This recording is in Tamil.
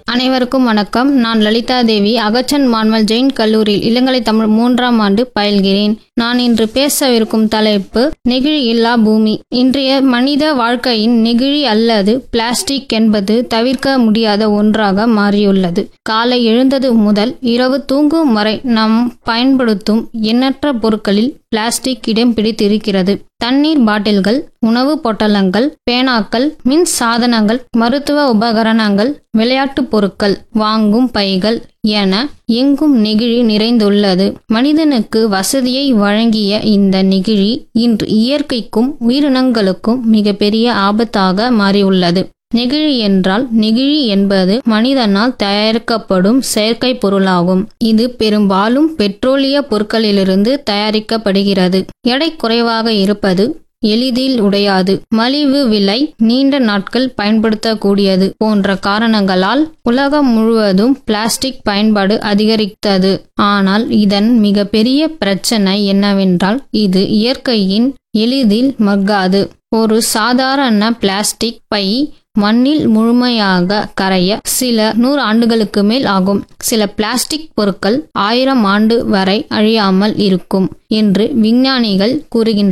அனைவருக்கும் வணக்கம் நான் லலிதா தேவி அகச்சன் மான்மல் ஜெயின் கல்லூரியில் இளங்கலை தமிழ் மூன்றாம் ஆண்டு பயில்கிறேன் நான் இன்று பேசவிருக்கும் தலைப்பு நெகிழி இல்லா பூமி இன்றைய மனித வாழ்க்கையின் நெகிழி அல்லது பிளாஸ்டிக் என்பது தவிர்க்க முடியாத ஒன்றாக மாறியுள்ளது காலை எழுந்தது முதல் இரவு தூங்கும் வரை நாம் பயன்படுத்தும் எண்ணற்ற பொருட்களில் பிளாஸ்டிக் இடம் பிடித்திருக்கிறது தண்ணீர் பாட்டில்கள் உணவு பொட்டலங்கள் பேனாக்கள் மின் சாதனங்கள் மருத்துவ உபகரணங்கள் விளையாட்டுப் பொருட்கள் வாங்கும் பைகள் என எங்கும் நெகிழி நிறைந்துள்ளது மனிதனுக்கு வசதியை வழங்கிய இந்த நெகிழி இன்று இயற்கைக்கும் உயிரினங்களுக்கும் மிகப்பெரிய ஆபத்தாக மாறியுள்ளது நெகிழி என்றால் நெகிழி என்பது மனிதனால் தயாரிக்கப்படும் செயற்கை பொருளாகும் இது பெரும்பாலும் பெட்ரோலிய பொருட்களிலிருந்து தயாரிக்கப்படுகிறது எடை குறைவாக இருப்பது எளிதில் உடையாது மலிவு விலை நீண்ட நாட்கள் பயன்படுத்தக்கூடியது போன்ற காரணங்களால் உலகம் முழுவதும் பிளாஸ்டிக் பயன்பாடு அதிகரித்தது ஆனால் இதன் மிகப்பெரிய பிரச்சனை என்னவென்றால் இது இயற்கையின் எளிதில் மக்காது ஒரு சாதாரண பிளாஸ்டிக் பை மண்ணில் முழுமையாக கரைய சில நூறு ஆண்டுகளுக்கு மேல் ஆகும் சில பிளாஸ்டிக் பொருட்கள் ஆயிரம் ஆண்டு வரை அழியாமல் இருக்கும் என்று விஞ்ஞானிகள் கூறுகின்றனர்